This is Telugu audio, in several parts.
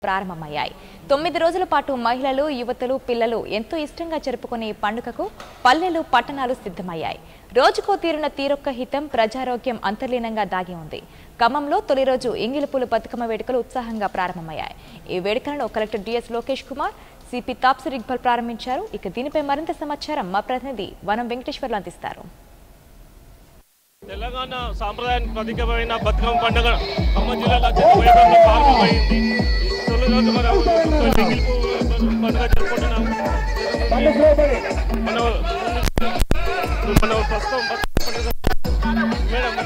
ప్రారంభమయ్యాయి తొమ్మిది రోజుల పాటు మహిళలు యువతులు పిల్లలు ఎంతో ఇష్టంగా జరుపుకునే ఈ పండుగకు పల్లెలు పట్టణాలు సిద్ధమయ్యాయి రోజుకో తీరున తీరొక్క హితం ప్రజారోగ్యం అంతర్లీనంగా దాగి ఉంది ఖమ్మంలో తొలి రోజు ఎంగిలిపూలు బతుకమ్మ వేడుకలు ఉత్సాహంగా ప్రారంభమయ్యాయి ఈ వేడుకలను collector DS Lokesh Kumar CP Tafseer Iqbal ప్రారంభించారు ఇక దీనిపై మరింత సమాచారం మా ప్రతినిధి వనం వెంకటేశ్వర్లు అందిస్తారు తెలంగాణ సాంప్రదాయానికి ప్రతీకమైన బతుకమ్మ పండుగ ఖమ్మం జిల్లాలో అత్యంత వైభవంగా ప్రారంభమైంది తొలి రోజు మనం ఎంగిలిపు పండుగ జరుపుకుంటున్నాము మనం మనం ప్రస్తుతం బతుకమ్మ పండుగ మేడం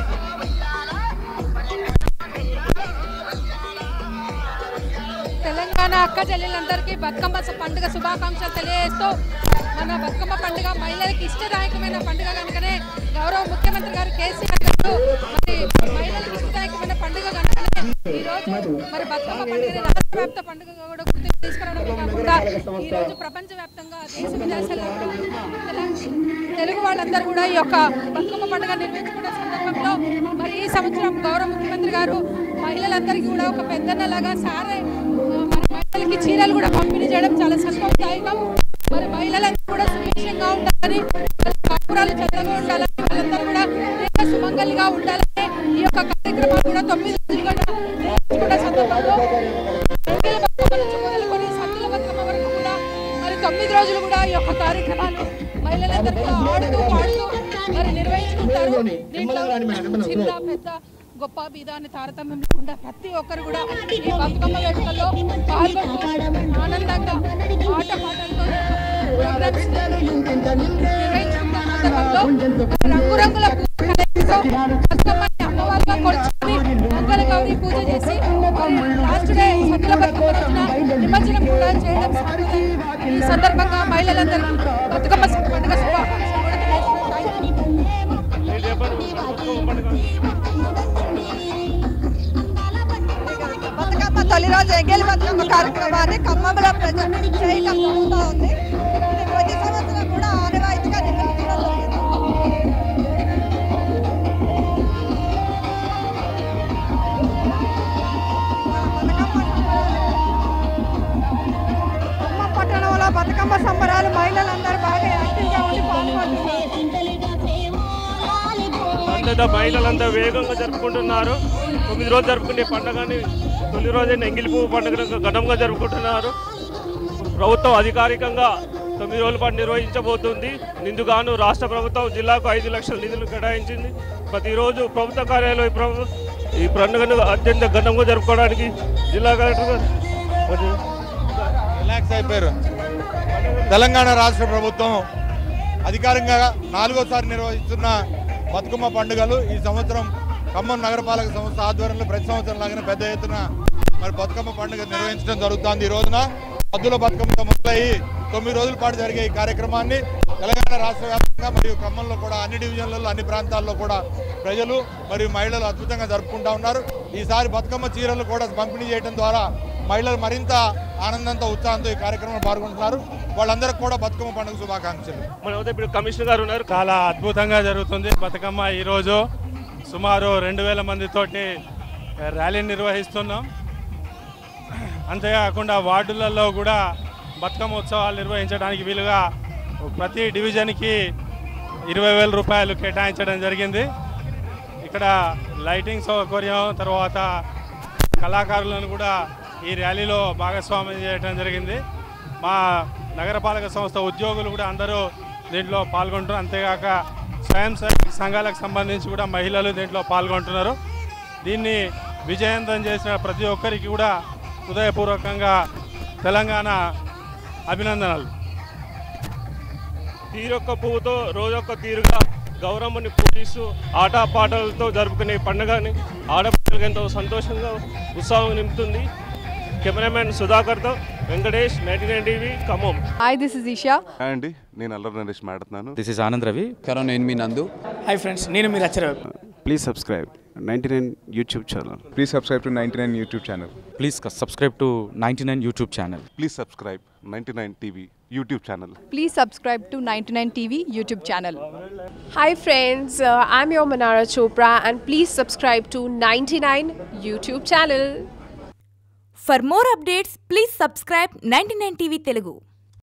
తెలంగాణ అక్క చెల్లెలందరికీ బతుకమ్మ స- పండుగ శుభాకాంక్షలు తెలియజేస్తూ మన బతుకమ్మ పండుగ మహిళలకు ఇష్టదాయకమైన పండుగ కనుకనే గౌరవ ముఖ్యమంత్రి గారు కేసీఆర్ గారు మరి మహిళలకు ఇష్టదాయకమైన పండుగ కనుకనే ఈ రోజు మరి బతుకమ్మ పండుగని రాష్ట్ర వ్యాప్త పండుగ కూడా గుర్తు తీసుకురావడమే కాకుండా ఈ రోజు ప్రపంచ వ్యాప్తంగా దేశ విదేశాల్లో కూడా తెలంగాణ- తెలుగు వాళ్ళందరూ కూడా ఈ యొక్క బతుకమ్మ పండుగ నిర్వహించుకునే సందర్భంలో మరి ఈ సంవత్సరం గౌరవ ముఖ్యమంత్రి గారు మహిళలందరికీ కూడా ఒక పెద్దన్నలాగా సారే ఆ, మన మహిళలకి చీరలు కూడా పంపిణీ చేయడం చాలా సంతోషదాయకం మరి మహిళలందరూ కూడా సుభిక్షంగా ఉండాలని వాళ్ళ కాపురాలు చల్లగా ఉండాలని వాళ్ళందరూ కూడా దీర్ఘ సుమంగళిగా ఉండాలని ఈ యొక్క కార్యక్రమం కూడా తొమ్మిది రోజులు కూడా నిర్వహించుకున్న సందర్భంలో ఎంగిలి బతుకమ్మ నుంచి మొదలుకొని సద్దుల బతుకమ్మ వరకు కూడా మరి తొమ్మిది రోజులు కూడా ఈ యొక్క కార్యక్రమాలు మహిళలందరూ కూడా ఆడుతూ పాడుతూ మరి నిర్వహించుకుంటారు దీంట్లో చిన్న పెద్ద గొప్ప బీద అని తారతమ్యం లేకుండా ప్రతి ఒక్కరు కూడా ఈ బతుకమ్మ వేడుకల్లో పాల్గొంటూ ఆనందంగా ఆట పాటలతో ప్రోగ్రామ్స్ నిర్వహించుకున్న సందర్భంలో మరి రంగురంగుల పూల కలయికతో బతుకమ్మని అమ్మవారిగా కొలుచుకొని మంగళ గౌరి పూజ చేసి మరి లాస్ట్ డే సద్దుల బతుకమ్మ రోజున నిమజ్జనం కూడా చేయడం సంప్రదాయం. ఈ సందర్భంగా మహిళలందరికీ బతుకమ్మ పండుగ శుభాకాంక్షలు కూడా తెలియజేస్తున్నాను. మీరు చెప్పండి బతుకమ్మ పండుగ బతుకమ్మ తొలి రోజు ఎంగేలి బతుకమ్మ కార్యక్రమాన్ని ఖమ్మంలో ప్రజలు చేయడం జరుగుతూ ఉంది ఇది ప్రతి సంవత్సరం కూడా ఆనవాయితీగా నిర్వహించడం జరిగింది ఖమ్మం పట్టణంలో బతుకమ్మ సంబరాలు మహిళలందరూ బాగా యాక్టివ్గా ఉండి పాల్గొంటున్నారు అంతటా మహిళలంతా వేగంగా జరుపుకుంటున్నారు తొమ్మిది రోజులు జరుపుకునే పండుగని తొలి రోజైన ఎంగిలి పువ్వు పండుగను ఘనంగా జరుపుకుంటున్నారు ప్రభుత్వం అధికారికంగా తొమ్మిది రోజుల పాటు నిర్వహించబోతుంది నిందుగాను రాష్ట్ర ప్రభుత్వం జిల్లాకు ఐదు లక్షల నిధులు కేటాయించింది ప్రతిరోజు ప్రభుత్వ కార్యాలయంలో ఈ ప్రభు ఈ పండుగను అత్యంత ఘనంగా జరుపుకోవడానికి జిల్లా కలెక్టర్ గారు మరియు రిలాక్స్ అయిపోయారు తెలంగాణ రాష్ట్ర ప్రభుత్వం అధికారికంగా నాలుగోసారి నిర్వహిస్తున్న బతుకమ్మ పండుగలు ఈ సంవత్సరం ఖమ్మం నగరపాలక సంస్థ ఆధ్వర్యంలో ప్రతి సంవత్సరం లాగానే పెద్ద ఎత్తున మరి బతుకమ్మ పండుగ నిర్వహించడం జరుగుతుంది ఈ రోజున పద్దుల బతుకమ్మతో మొదలయ్యి తొమ్మిది రోజుల పాటు జరిగే ఈ కార్యక్రమాన్ని తెలంగాణ రాష్ట్ర వ్యాప్తంగా మరియు ఖమ్మంలో కూడా అన్ని డివిజన్లలో అన్ని ప్రాంతాల్లో కూడా ప్రజలు మరియు మహిళలు అద్భుతంగా జరుపుకుంటా ఉన్నారు ఈసారి బతుకమ్మ చీరలు కూడా పంపిణీ చేయడం ద్వారా మహిళలు మరింత ఆనందంతో ఉత్సాహంతో ఈ కార్యక్రమంలో పాల్గొంటున్నారు వాళ్ళందరికీ కూడా బతుకమ్మ పండుగ శుభాకాంక్షలు మన వద్ద ఇప్పుడు కమిషనర్ గారు ఉన్నారు చాలా అద్భుతంగా జరుగుతుంది బతుకమ్మ ఈరోజు సుమారు రెండు వేల మందితోటి ర్యాలీ నిర్వహిస్తున్నాం అంతేకాకుండా వార్డులలో కూడా బతుకమ్మ ఉత్సవాలు నిర్వహించడానికి వీలుగా ప్రతి డివిజన్కి ఇరవై వేల రూపాయలు కేటాయించడం జరిగింది ఇక్కడ లైటింగ్ సౌకర్యం తర్వాత కళాకారులను కూడా ఈ ర్యాలీలో భాగస్వామ్యం చేయడం జరిగింది మా నగరపాలక సంస్థ ఉద్యోగులు కూడా అందరూ దీంట్లో పాల్గొంటున్నారు అంతేకాక స్వయం సేవక సంఘాలకు సంబంధించి కూడా మహిళలు దీంట్లో పాల్గొంటున్నారు దీన్ని విజయవంతం చేసిన ప్రతి ఒక్కరికి కూడా హృదయపూర్వకంగా తెలంగాణ అభినందనలు తీరొక్క పువ్వుతో రోజొక్క తీరుగా గౌరమ్మని పూజిస్తూ ఆటపాటలతో జరుపుకునే పండుగని ఆడపిల్లలకు ఎంతో సంతోషంగా ఉత్సాహం నింపుతుంది కెమెరామెన్ సుధాకర్తో Venkatesh ninety nine TV Khammam hi this is Esha hi అండి నేను అల్లరి నరేష్ మాట్లాడుతున్నాను దిస్ ఇస్ ఆనంద్ రవి కరోనా నేను మీ నందు హాయ్ ఫ్రెండ్స్ నేను మీరు అచ్చర please subscribe ninety nine YouTube channel Please subscribe to 99 YouTube channel. Please subscribe to ninety nine YouTube channel please subscribe ninety nine TV YouTube channel please subscribe to ninety nine TV YouTube channel Hi friends, uh, I'm your Manara Chopra and please subscribe to 99 YouTube channel. For more updates please subscribe ninety TV Telugu